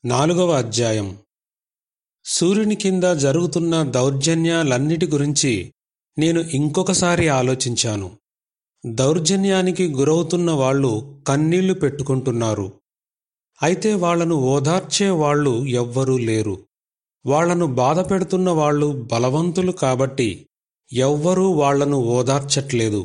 నాలుగవ అధ్యాయం సూర్యుని కింద జరుగుతున్న దౌర్జన్యాలన్నిటి గురించి నేను ఇంకొకసారి ఆలోచించాను దౌర్జన్యానికి గురవుతున్న వాళ్ళు కన్నీళ్లు పెట్టుకుంటున్నారు అయితే వాళ్లను ఓదార్చే వాళ్ళు ఎవ్వరూ లేరు వాళ్లను బాధపెడుతున్న వాళ్ళు బలవంతులు కాబట్టి ఎవ్వరూ వాళ్లను ఓదార్చట్లేదు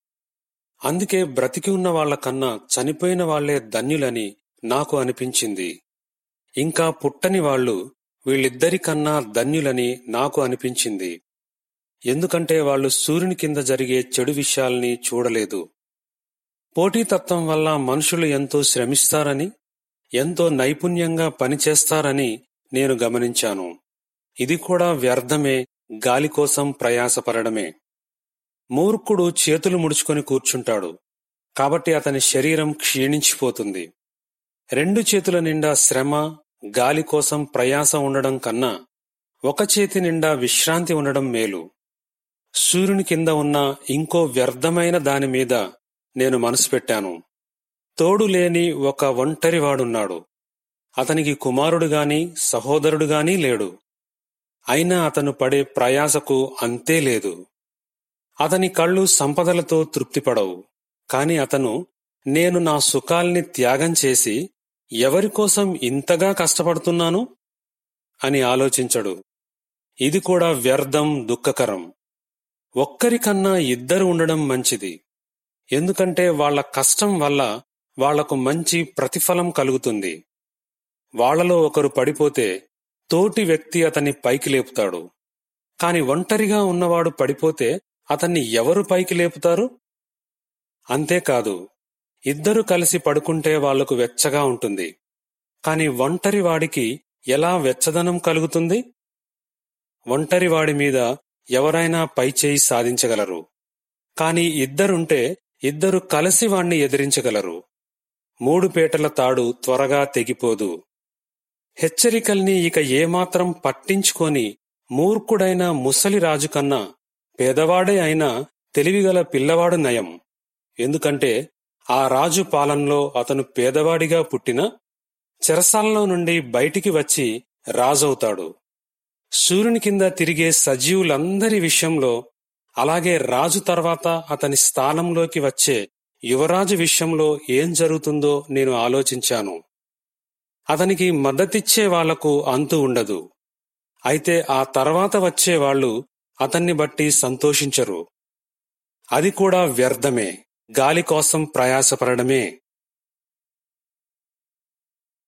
అందుకే బ్రతికి ఉన్న వాళ్లకన్నా చనిపోయిన వాళ్లే ధన్యులని నాకు అనిపించింది ఇంకా పుట్టని వాళ్ళు వీళ్ళిద్దరికన్నా ధన్యులని నాకు అనిపించింది ఎందుకంటే వాళ్ళు సూర్యుని కింద జరిగే చెడు విషయాల్ని చూడలేదు పోటీతత్వం వల్ల మనుషులు ఎంతో శ్రమిస్తారని ఎంతో నైపుణ్యంగా పనిచేస్తారని నేను గమనించాను ఇది కూడా వ్యర్థమే గాలి కోసం ప్రయాసపడడమే మూర్ఖుడు చేతులు ముడుచుకొని కూర్చుంటాడు కాబట్టి అతని శరీరం క్షీణించిపోతుంది రెండు చేతుల నిండా శ్రమ గాలి కోసం ప్రయాస ఉండడం కన్నా ఒక చేతి నిండా విశ్రాంతి ఉండడం మేలు సూర్యుని కింద ఉన్న ఇంకో వ్యర్థమైన దాని మీద నేను మనసు పెట్టాను తోడు లేని ఒక ఒంటరివాడున్నాడు అతనికి కుమారుడుగాని సహోదరుడుగాని లేడు అయినా అతను పడే ప్రయాసకు అంతే లేదు అతని కళ్ళు సంపదలతో తృప్తిపడవు కాని అతను నేను నా సుఖాల్ని త్యాగం చేసి ఎవరికోసం ఇంతగా కష్టపడుతున్నాను అని ఆలోచించడు ఇది కూడా వ్యర్థం దుఃఖకరం ఒక్కరికన్నా ఇద్దరు ఉండడం మంచిది ఎందుకంటే వాళ్ల కష్టం వల్ల వాళ్లకు మంచి ప్రతిఫలం కలుగుతుంది వాళ్లలో ఒకరు పడిపోతే తోటి వ్యక్తి అతన్ని పైకి లేపుతాడు కాని ఒంటరిగా ఉన్నవాడు పడిపోతే అతన్ని ఎవరు పైకి లేపుతారు అంతేకాదు ఇద్దరు కలిసి పడుకుంటే వాళ్లకు వెచ్చగా ఉంటుంది కాని ఒంటరి వాడికి ఎలా వెచ్చదనం కలుగుతుంది ఒంటరివాడి మీద ఎవరైనా పైచేయి సాధించగలరు కాని ఇద్దరుంటే ఇద్దరు కలిసి వాణ్ణి ఎదిరించగలరు మూడు పేటల తాడు త్వరగా తెగిపోదు హెచ్చరికల్ని ఇక ఏమాత్రం పట్టించుకొని మూర్ఖుడైన ముసలి రాజు కన్నా పేదవాడే అయినా తెలివిగల పిల్లవాడు నయం ఎందుకంటే ఆ రాజు పాలనలో అతను పేదవాడిగా పుట్టిన చెరసాలలో నుండి బయటికి వచ్చి రాజవుతాడు సూర్యుని కింద తిరిగే సజీవులందరి విషయంలో అలాగే రాజు తర్వాత అతని స్థానంలోకి వచ్చే యువరాజు విషయంలో ఏం జరుగుతుందో నేను ఆలోచించాను అతనికి మద్దతిచ్చే వాళ్లకు అంతు ఉండదు అయితే ఆ తర్వాత వచ్చే వాళ్ళు అతన్ని బట్టి సంతోషించరు అది కూడా వ్యర్థమే గాలి కోసం ప్రయాసపడమే